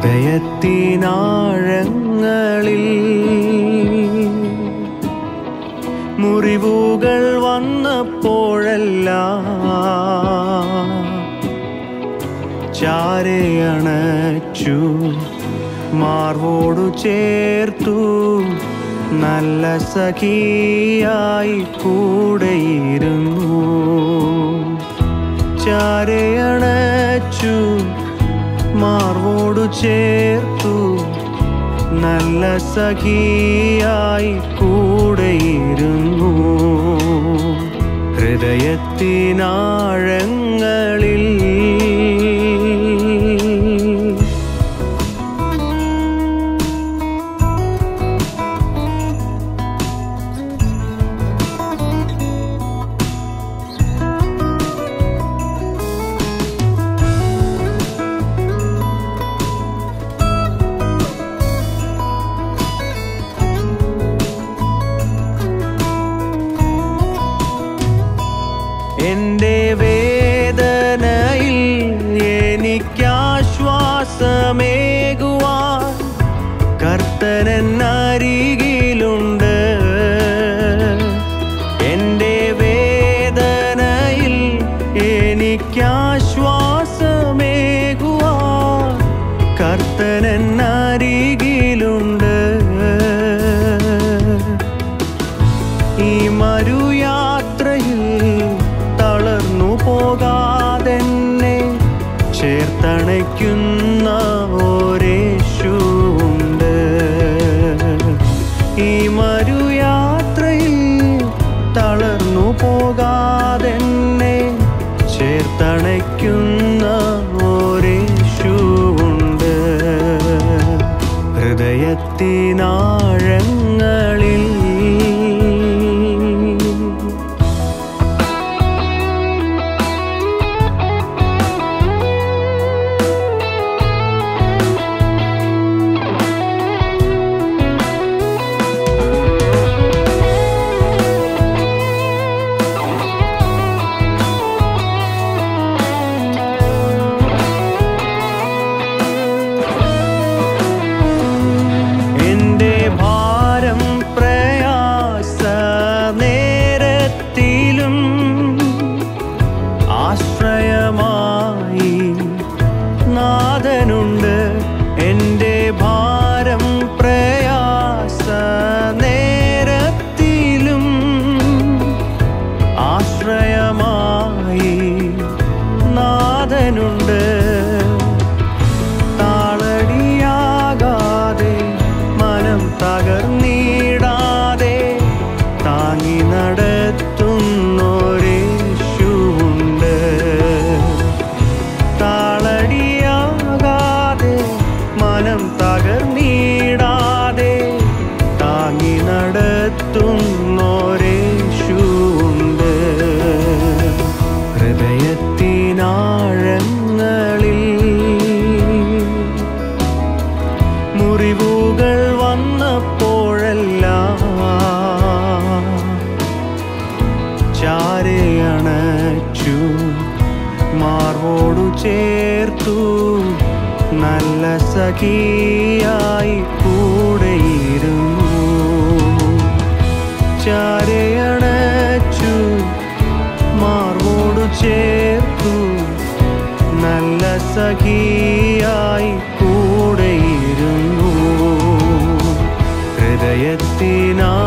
ഹൃദയത്തിനാഴങ്ങളിൽ മുറിവുകൾ വന്നപ്പോഴെല്ലാം ചാരയണച്ചു മാർവോടു ചേർത്തു നല്ല സഖിയായി കൂടെയിരുന്നു ചാരയണച്ചു മാർവോടു ചേർത്തു നല്ല സഖിയായി കൂടെയിരുന്നു ഹൃദയത്തിനാഴങ്ങളിൽ എന്റെ വേദനയിൽ എനിക്കാശ്വാസമേകുവാൻ കർത്തനൻ അരികിലുണ്ട് എന്റെ വേദനയിൽ എനിക്കാശ്വാസമേകുവാൻ കർത്തനൻ അരികിലുണ്ട് ഈ മരുയാത്രയിൽ തളർന്നു പോകാതെന്നെ ചേർത്തണയ്ക്കുന്ന ഒരേശുണ്ട് ഈ മരുയാത്രയിൽ തളർന്നു പോകാതെന്നെ ചേർത്തണയ്ക്കുന്ന ഒരേശുണ്ട് ഹൃദയത്തിനാഴങ്ങളിൽ എന്റെ ഭാരം പ്രയാസ നേരത്തിലും ആശ്രയമായി നാഥനുണ്ട് എന്റെ ഭാരം പ്രയാസ നേരത്തിലും ആശ്രയമായി നാഥനുണ്ട് താളടിയാകാതെ മനം തകർന്നിടാതെ താങ്ങി നടത്തുന്നൊരേശുണ്ട് താളടിയാകാതെ മനം തകർന്നിടാതെ താങ്ങി നടത്തുന്നൊരേശുണ്ട് ഹൃദയത്തിനാഴങ്ങളിൽ മുറിവുകൾ വന്നപ്പോഴെല്ലാം ചാരയണച്ചു മാർവോടു ചേർത്തു നല്ല സഖിയായി കൂടെയിരുന്നു ചാരയണച്ചു മാർവോടു ചേർത്തു നല്ല സഖിയായി കൂടെയിരുന്നു ഹൃദയത്തിനാ